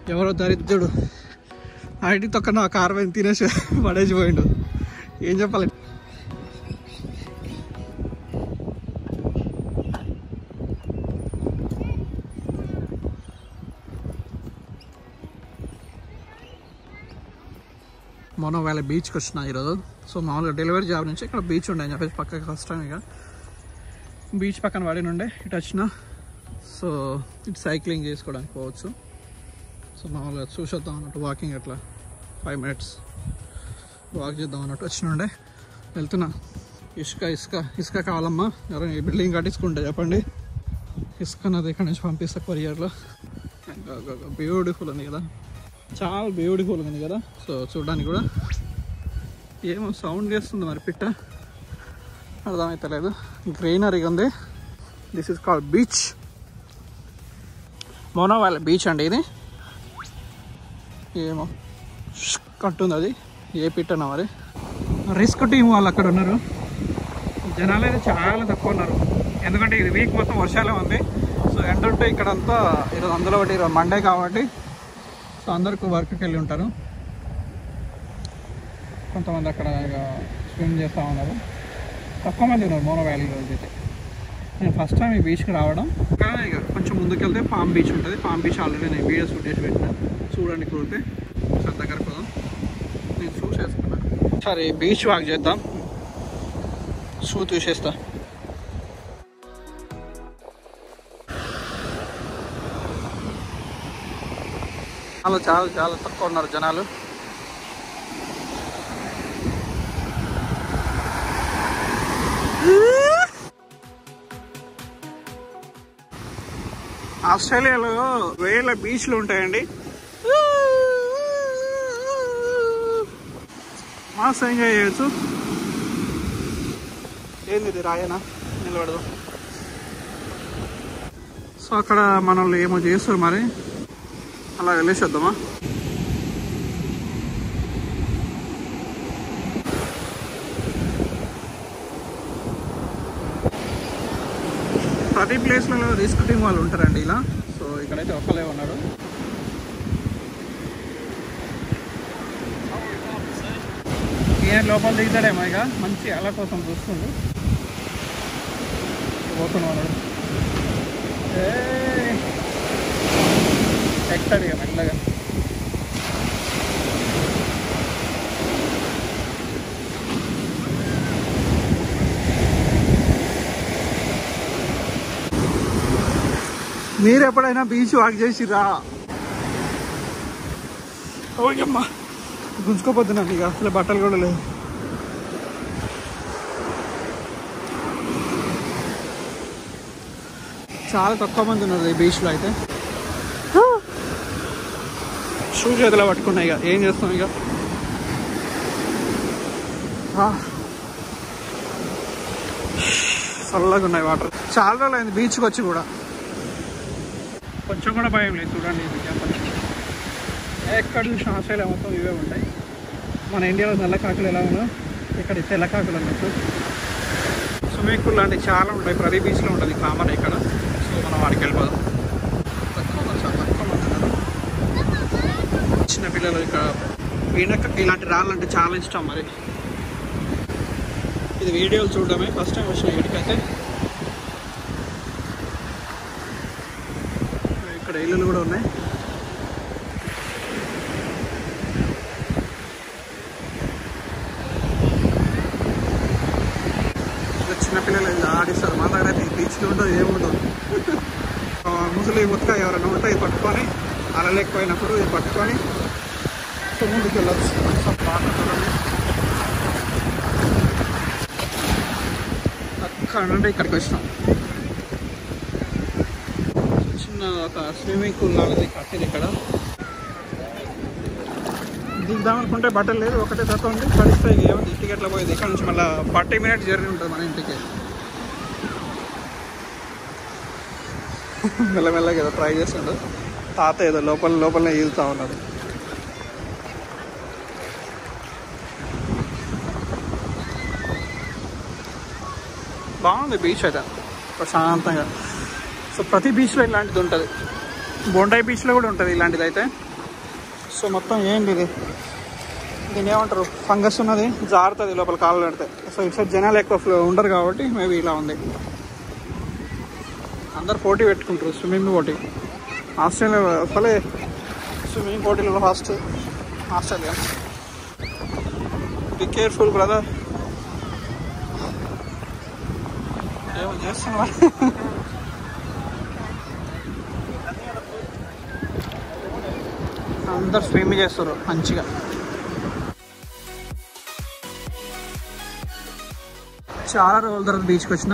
ఎవరో దరిద్రుడు ఐటీ తొక్క నా కార్ పైన తినేసి పడేసి పోయిండు ఏం చెప్పాలి మొన్న వేళ బీచ్కి వచ్చిన ఈరోజు సో మామూలుగా డెలివరీ జాబ్ నుంచి ఇక్కడ బీచ్ ఉండే అని చెప్పేసి పక్కకి కష్టం ఇక బీచ్ పక్కన పడి ఉండే ఇటు వచ్చిన సో ఇటు సైక్లింగ్ చేసుకోవడానికి పోవచ్చు సో మామూలుగా చూసేద్దాం అన్నట్టు వాకింగ్ అట్లా ఫైవ్ మినిట్స్ వాక్ చేద్దాం అన్నట్టు వచ్చినుండే వెళ్తున్నా ఇసుక ఇసుక ఇసుక కావాలమ్మా ఎవరైనా ఈ బిల్డింగ్ కట్టించుకుంటే చెప్పండి ఇసుక అన్నది ఇక్కడ నుంచి పంపిస్తా కొరియర్లో బ్యూటిఫుల్ ఉంది కదా చాలా బ్యూటిఫుల్ ఉంది కదా సో చూడడానికి కూడా ఏమో సౌండ్ చేస్తుంది మరి పిట్ట అర్థమైతలేదు గ్రీనరీగా ఉంది దిస్ ఇస్ కాల్డ్ బీచ్ మోనో వాళ్ళ బీచ్ అండి ఇది ఏమో కట్టుంది అది ఏ పిట్టనో మరి రిస్క్ టీం వాళ్ళు అక్కడ ఉన్నారు జనాలు అయితే చాలా తక్కువ ఉన్నారు ఎందుకంటే ఇది వీక్ మొత్తం వర్షాలే ఉంది సో ఎండ ఉంటే ఇక్కడ అంతా ఈరోజు అందులో ఒకటి ఈరోజు మండే కాబట్టి సో అందరికి వర్క్కి వెళ్ళి ఉంటారు కొంతమంది అక్కడ ఇక స్విమ్ చేస్తూ ఉన్నారు తక్కువ మంది ఉన్నారు మోనో వ్యాలీ రోజు అయితే నేను ఫస్ట్ టైం ఈ బీచ్కి రావడం ఇంకా ఇక కొంచెం ముందుకెళ్తే పామ్ బీచ్ ఉంటుంది పామ్ బీచ్ ఆల్రెడీ నేను వీడియో షూట్ చేసి పెట్టిన చూడండి కుదిరితే సార్ దగ్గర పోదాం నేను చూసేసుకున్నా సరే బీచ్ వాక్ చేద్దాం షూ తీసేస్తా చాలా చాలా చాలా తక్కువ ఉన్నారు జనాలు ఆస్ట్రేలియాలో వేల బీచ్లు ఉంటాయండి మాస్ ఎంజాయ్ చేయొచ్చు ఏంది ఇది రాయనా నిలబడదు సో అక్కడ మనల్ని ఏమో చేస్తారు మరి అలా వెళ్ళేసేద్దామా ప్రతి ప్లేస్లలో రిస్క్ టీం వాళ్ళు ఉంటారండి ఇలా సో ఇక్కడైతే ఒక్కలే ఉన్నారు ఈయన లోపల దిగుతాడేమో ఇక మంచి అల కోసం చూస్తుండు పోతున్నాడు ఎక్కుతాడు ఇక మెల్లగా మీరు ఎప్పుడైనా బీచ్ వాక్ చేసిరా ఓయమ్మా గుంజుకోపోతున్నాను ఇక అసలు బట్టలు కూడా లేవు చాలా తక్కువ మంది ఉన్నారు ఈ బీచ్లో అయితే షూ చేతిలో పట్టుకున్నాయి ఇక ఏం చేస్తాం ఇక ఆ. చల్లగా ఉన్నాయి వాటర్ చాలా రోజులు అయింది బీచ్కి వచ్చి కూడా కొంచెం కూడా భయం లేదు చూడండి ఇది చెప్పండి ఎక్కడ చూసిన ఆస్ట్రేలియా మొత్తం ఇవే ఉంటాయి మన ఇండియాలో నల్ల కాకులు ఎలా ఉన్నా ఇక్కడ తెల్ల కాకులు అన్నట్టు స్విమ్మింగ్ పూల్ లాంటివి చాలా ఉంటాయి ప్రతి బీచ్లో ఉంటుంది కామన్ ఇక్కడ సో మనం వాడికి వెళ్ళిపోదాం తక్కువ మంది, చాలా తక్కువ మంది ఉన్నారు. చిన్న పిల్లలు ఇక్కడ వీణక్క ఇలాంటి రాళ్ళంటే చాలా ఇష్టం మరి ఇది వీడియోలు చూడడమే ఫస్ట్ టైం వచ్చిన వీడికైతే ఇక్కడ ఇల్లులు కూడా ఉన్నాయి ఇక్కడ చిన్నపిల్లలు ఇలా ఆడిస్తారు మా దగ్గర అయితే బీచ్లు ఉండదు ఏముండదు ఆ, ముసలి ముతక ఎవరైనా ఉంటే ఇది పట్టుకొని అలలేకపోయినప్పుడు ఇది పట్టుకొని సో ముందుకు వెళ్ళొచ్చు సో బాగా చూడండి అక్కడ నుండి ఇక్కడికి వచ్చినాం చిన్న ఒక స్విమ్మింగ్ పూల్ లాగా కట్టింది ఇక్కడ దిగుదాం అనుకుంటే బట్టలు లేదు ఒకటే తప్ప ఉంది తడిస్తే ఏముంది ఇంటికి ఎట్లా పోయేది ఇక్కడ నుంచి మళ్ళీ ఫార్టీ మినిట్స్ జర్నీ ఉంటుంది మన ఇంటికి మెల్లమెల్లగా ఏదో ట్రై చేస్తుండు తాత ఏదో లోపల లోపలనే ఈదుతా ఉన్నాడు బాగుంది బీచ్ అయితే ప్రశాంతంగా సో ప్రతి బీచ్లో ఇలాంటిది ఉంటుంది బొండాయి బీచ్లో కూడా ఉంటుంది ఇలాంటిది అయితే సో మొత్తం ఏంటి ఇది దీన్ని ఏమంటారు ఫంగస్ ఉన్నది జారుతుంది లోపల కాళ్ళు పెడితే సో ఇటు సైడ్ జనాలు ఎక్కువ ఫ్లో ఉండరు కాబట్టి మేబీ ఇలా ఉంది అందరు పోటీ పెట్టుకుంటారు స్విమ్మింగ్ పోటీ ఆస్ట్రేలియా అసలే స్విమ్మింగ్ పోటీలు first Australia be careful brother ఏమో చేస్తున్నా అందరు స్విమ్ చేస్తారు మంచిగా చాలా రోజుల తర్వాత బీచ్కి వచ్చిన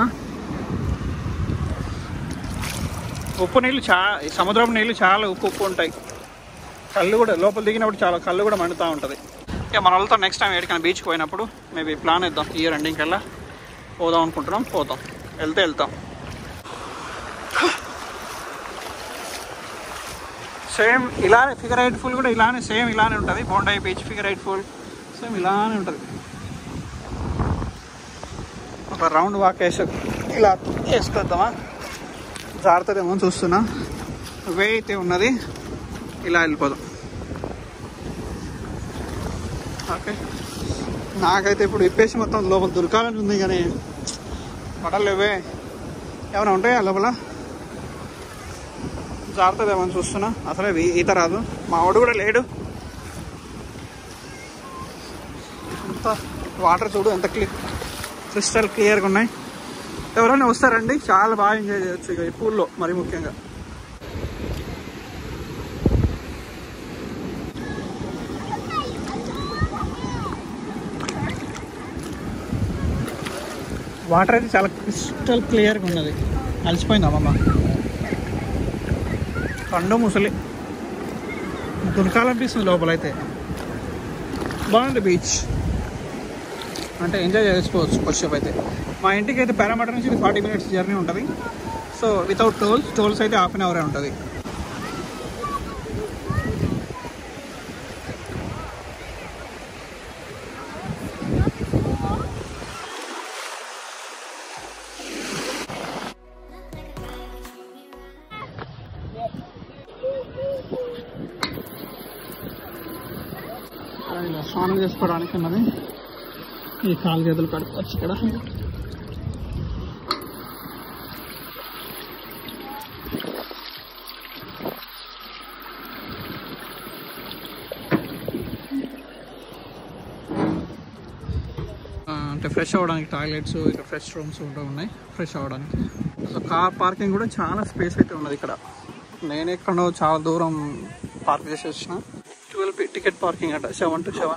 ఉప్పు నీళ్ళు చా ఈ సముద్రం నీళ్ళు చాలా ఉప్పు ఉప్పు ఉంటాయి కళ్ళు కూడా లోపల దిగినప్పుడు చాలా కళ్ళు కూడా మండుతూ ఉంటుంది ఇక మన వాళ్ళతో నెక్స్ట్ టైం ఎక్కడికైనా బీచ్కి పోయినప్పుడు మేబీ ప్లాన్ ఇద్దాం ఇయర్ ఎండింగ్ కల్లా పోదాం అనుకుంటున్నాం పోతాం వెళ్తే వెళ్తాం సేమ్ ఇలానే ఫిగర్ ఎయిట్ ఫుల్ కూడా ఇలానే సేమ్ ఇలానే ఉంటుంది Bondi beach figure eight full same ఇలానే ఉంటుంది ఒక రౌండ్ వాక్ వేసి ఇలా వేసుకొద్దామా జాగ్రత్తదేమో అని చూస్తున్నా వే అయితే ఉన్నది ఇలా వెళ్ళిపోదాం ఓకే నాకైతే ఇప్పుడు ఇప్పేసి మొత్తం లోపల దొరకాలని ఉంది కానీ పడలేవే ఏమైనా ఉంటాయా లోపల జాగ్రత్త ఏమని చూస్తున్నా అసలే ఈ- ఈత రాదు మా వాడు కూడా లేడు అంత వాటర్ చూడు ఎంత క్లి క్రిస్టల్ క్లియర్గా ఉన్నాయి ఎవరైనా వస్తారండి చాలా బాగా ఎంజాయ్ చేయొచ్చు ఇక ఈ పూల్లో మరి ముఖ్యంగా వాటర్ అయితే చాలా క్రిస్టల్ క్లియర్గా ఉన్నది అలసిపోయింది అమ్మమ్మ కండు ముసలి దునకాలనిపిస్తుంది లోపలైతే బాగుంది బీచ్ అంటే ఎంజాయ్ చేసుకోవచ్చు కొద్దిసేపు అయితే మా ఇంటికి అయితే పారామీటర్ నుంచి ఫార్టీ మినిట్స్ జర్నీ ఉంటుంది సో వితౌట్ టోల్స్ టోల్స్ అయితే హాఫ్ అన్ అవరే ఉంటుంది ఇలా స్నానం చేసుకోవడానికి ఉన్నది ఈ కాలు చేతులు కడుక్కోవచ్చు ఇక్కడ ఆ, అంటే ఫ్రెష్ అవ్వడానికి టాయిలెట్స్ ఇక్కడ ఫ్రెష్ రూమ్స్ కూడా ఉన్నాయి ఫ్రెష్ అవ్వడానికి సో కార్ పార్కింగ్ కూడా చాలా స్పేస్ అయితే ఉన్నది ఇక్కడ నేను ఎక్కడో చాలా దూరం పార్క్ చేసి వచ్చిన ట్వెల్వ్ టికెట్ పార్కింగ్ అట seven to seven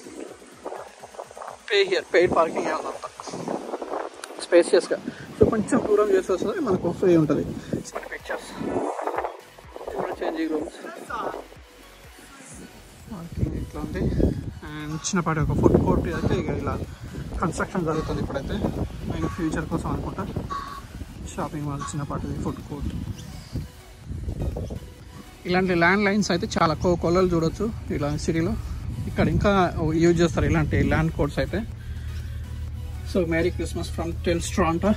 pay here paid parking అంతా స్పేసియస్గా సో కొంచెం దూరం చేసి వస్తుంది మనకు ఫ్రీ ఉంటుంది పిక్చర్స్ చేంజింగ్ రూమ్స్ పార్కింగ్ ఇట్లా ఉంది అండ్ చిన్నపాటి ఒక ఫుడ్ కోర్ట్ అయితే ఇక ఇలా కన్స్ట్రక్షన్ జరుగుతుంది ఇప్పుడైతే నేను ఫ్యూచర్ కోసం అనుకుంటా షాపింగ్ మాల్ చిన్నపాటిది ఫుడ్ కోర్ట్ ఇలాంటి ల్యాండ్ లైన్స్ అయితే చాలా కో కొలలు చూడొచ్చు ఇలా సిటీలో ఇక్కడ ఇంకా యూజ్ చేస్తారు ఇలాంటి ల్యాండ్ కోడ్స్ అయితే సో మేరీ క్రిస్మస్ ఫ్రమ్ టెల్ స్ట్రాంటా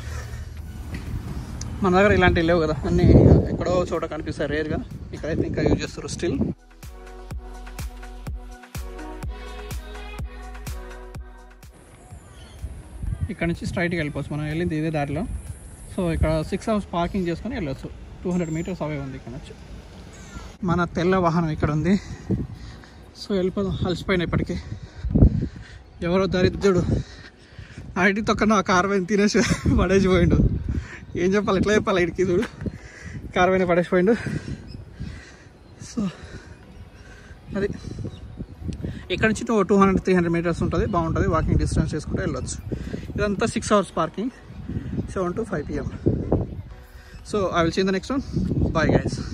మన దగ్గర ఇలాంటివి లేవు కదా అన్నీ ఎక్కడో చోట కనిపిస్తాయి రేర్గా ఇక్కడైతే ఇంకా యూజ్ చేస్తారు స్టిల్ ఇక్కడ నుంచి స్ట్రైట్గా వెళ్ళిపోవచ్చు మనం వెళ్ళింది ఇదే దారిలో సో ఇక్కడ సిక్స్ అవర్స్ పార్కింగ్ చేసుకొని వెళ్ళొచ్చు టూ హండ్రెడ్ మీటర్స్ అవే ఉంది ఇక్కడ నుంచి మన తెల్ల వాహనం ఇక్కడ ఉంది సో వెళ్ళిపోదాం అలసిపోయినా ఇప్పటికీ ఎవరో దరిద్రుడు ఐటీ తొక్కన ఆ కార్ పైన తినేసి పడేసిపోయిండు ఏం చెప్పాలి ఎట్లా చెప్పాలి ఇడికి చూడు కార్ పైన పడేసిపోయిండు సో అది ఇక్కడ నుంచి two two hundred three hundred meters ఉంటుంది బాగుంటుంది వాకింగ్ డిస్టెన్స్ చేసుకుంటూ వెళ్ళొచ్చు ఇదంతా six hours parking seven to five PM so I will see the next one bye guys